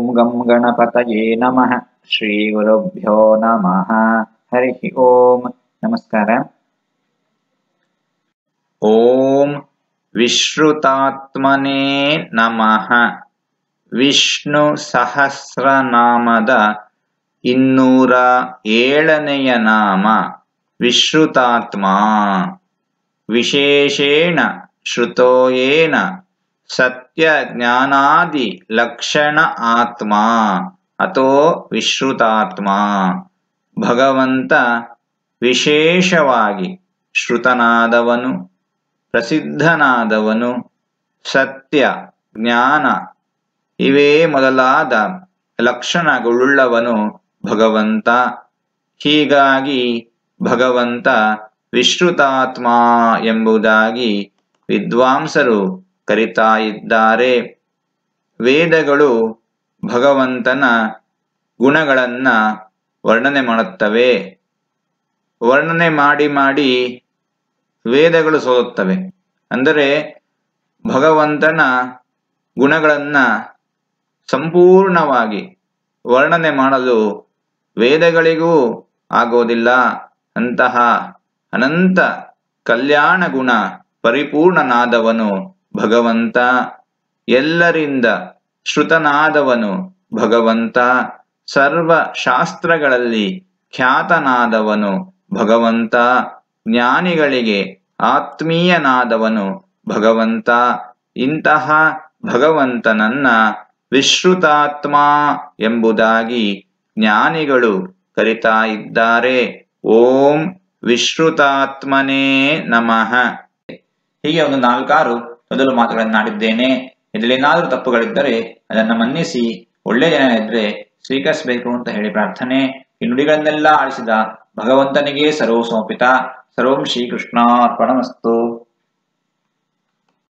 ಗಂ ಗಣಪತಯೇ ನಮಃ ಶ್ರೀ ಗುರುಭ್ಯೋ ನಮಃ ಹರಿ ಓಂ ನಮಸ್ಕಾರ ಓಂ ವಿಶ್ರುತಾತ್ಮನೇ ನಮಃ ವಿಷ್ಣು ಸಹಸ್ರನಾಮದ ಇನ್ನೂರ ಏಳನೆಯ ನಾಮ ವಿಶ್ರುತಾತ್ಮ ವಿಶೇಷೇಣ ಶ್ರುತೋಯೇನ ಸತ್ಯ ಜ್ಞಾನಾದಿ ಲಕ್ಷಣ ಆತ್ಮ ಅಥೋ ವಿಶ್ರುತಾತ್ಮ ಭಗವಂತ ವಿಶೇಷವಾಗಿ ಶ್ರುತನಾದವನು ಪ್ರಸಿದ್ಧನಾದವನು ಸತ್ಯ ಜ್ಞಾನ ಇವೇ ಮೊದಲಾದ ಲಕ್ಷಣಗಳುಳ್ಳವನು ಭಗವಂತ ಹೀಗಾಗಿ ಭಗವಂತ ವಿಶ್ರುತಾತ್ಮ ಎಂಬುದಾಗಿ ವಿದ್ವಾಂಸರು ಕರಿತಾ ಇದ್ದಾರೆ ವೇದಗಳು ಭಗವಂತನ ಗುಣಗಳನ್ನ ವರ್ಣನೆ ಮಾಡುತ್ತವೆ ವರ್ಣನೆ ಮಾಡಿ ಮಾಡಿ ವೇದಗಳು ಸೋಲುತ್ತವೆ ಅಂದರೆ ಭಗವಂತನ ಗುಣಗಳನ್ನ ಸಂಪೂರ್ಣವಾಗಿ ವರ್ಣನೆ ಮಾಡಲು ವೇದಗಳಿಗೂ ಆಗೋದಿಲ್ಲ ಅಂತಹ ಅನಂತ ಕಲ್ಯಾಣ ಗುಣ ಪರಿಪೂರ್ಣನಾದವನು ಭಗವಂತ ಎಲ್ಲರಿಂದ ಶ್ರುತನಾದವನು ಭಗವಂತ ಸರ್ವ ಶಾಸ್ತ್ರಗಳಲ್ಲಿ ಖ್ಯಾತನಾದವನು ಭಗವಂತ ಜ್ಞಾನಿಗಳಿಗೆ ಆತ್ಮೀಯನಾದವನು ಭಗವಂತ ಇಂತಹ ಭಗವಂತನನ್ನ ವಿಶ್ರುತಾತ್ಮ ಎಂಬುದಾಗಿ ಜ್ಞಾನಿಗಳು ಕರಿತಾ ಇದ್ದಾರೆ ಓಂ ವಿಶ್ರುತಾತ್ಮನೇ ನಮಃ ಹೀಗೆ ಒಂದು ನಾಲ್ಕಾರು ಮೊದಲು ಮಾತುಗಳನ್ನಾಡಿದ್ದೇನೆ ಇದರಲ್ಲೇನಾದರೂ ತಪ್ಪುಗಳಿದ್ದರೆ ಅದನ್ನು ಮನ್ನಿಸಿ ಒಳ್ಳೆ ಜನ ಇದ್ರೆ ಸ್ವೀಕರಿಸಬೇಕು ಅಂತ ಹೇಳಿ ಪ್ರಾರ್ಥನೆ ಈ ನುಡಿಗಳನ್ನೆಲ್ಲ ಆಡಿಸಿದ ಭಗವಂತನಿಗೆ ಸರ್ವ ಸಮರ್ಪಿತ ಸರ್ವಂ ಶ್ರೀಕೃಷ್ಣ ಅರ್ಪಣಮಸ್ತು